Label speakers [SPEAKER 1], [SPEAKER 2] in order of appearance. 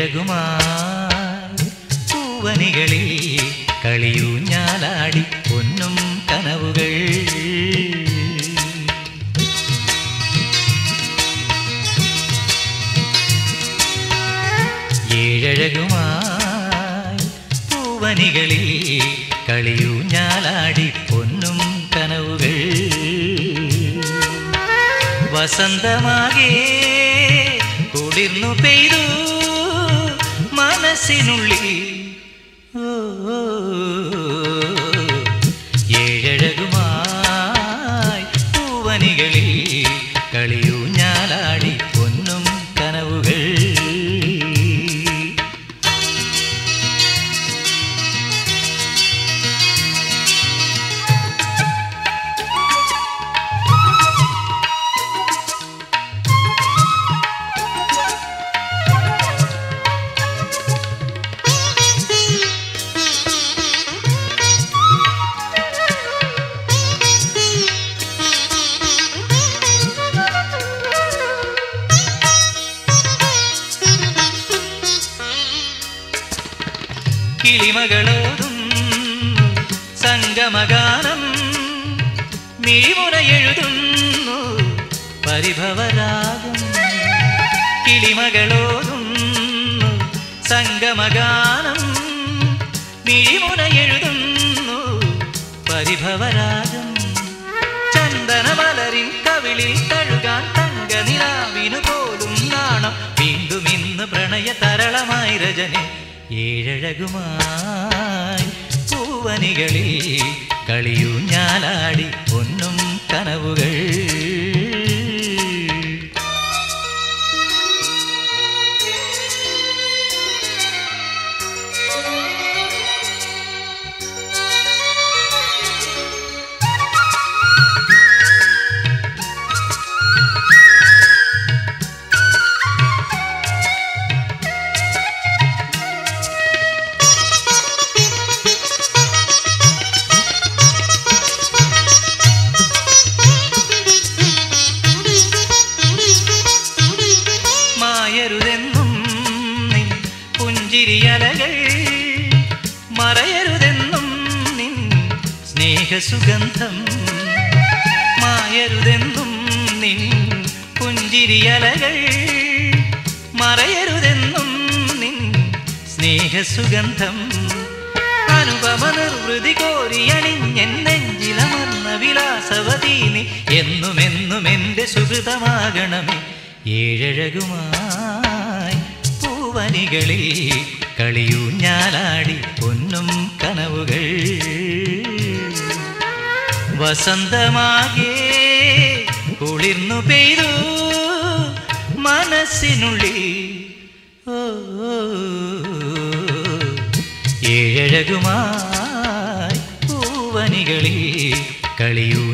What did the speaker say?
[SPEAKER 1] ഏഴഴകുമായി പൂവനികളിൽ കളിയൂഞ്ഞാലാടി പൊന്നും കനവുകൾ ഏഴഴകുമായി പൂവനികളിൽ കളിയൂഞ്ഞാലാടി പൊന്നും കനവുകൾ വസന്തമാകെ കുളിർന്നു പെയ്തു മനസ്സിനുള്ളിൽ ഓ, ഏഴഴകുമായി പൂവനികളിൽ കളിയൂഞ്ഞാലാടി പൊന്നും കനവുകൾ കിളിമകളോതും സംഗമഗാനം മിഴിമുന എഴുതുന്നു പരിഭവരാഗം കിളിമകളോതും സംഗമഗാനം മിഴിമുന എഴുതുന്നു പരിഭവരാഗം ചന്ദനമലരിൻ കവിളിൽ തഴുകാൻ തങ്കനിലാവിനു പോലും നാണം വീണ്ടും ഇന്ന് പ്രണയ തരളമായി രജനി ഏഴഴകുമായി പൂവനികളിൽ കളിയൂഞ്ഞാലാടി പൊന്നും കനവുകൾ മായരുതെന്നും നിൻ പുഞ്ചിരിയലകൾ മറയരുതെന്നും നിൻ സ്നേഹസുഗന്ധം മായരുതെന്നും നിൻ പുഞ്ചിരിയലകൾ മറയരുതെന്നും നിൻ സ്നേഹസുഗന്ധം അനുപമ നിർവൃതി കോരിയണിഞ്ഞെൻ നെഞ്ചിലമർന്ന വിലാസവതീ നീ എന്നുമെന്നും എൻ്റെ സുഹൃതമാകണമേ ഏഴഴകുമായി പൂവനികളിൽ കളിയൂഞ്ഞാലാടി പൊന്നും കനവുകൾ വസന്തമാകെ കുളിർന്നു പെയ്തു മനസ്സിനുള്ളിൽ ഓ ഏഴഴകുമായി പൂവനികളിൽ കളിയൂ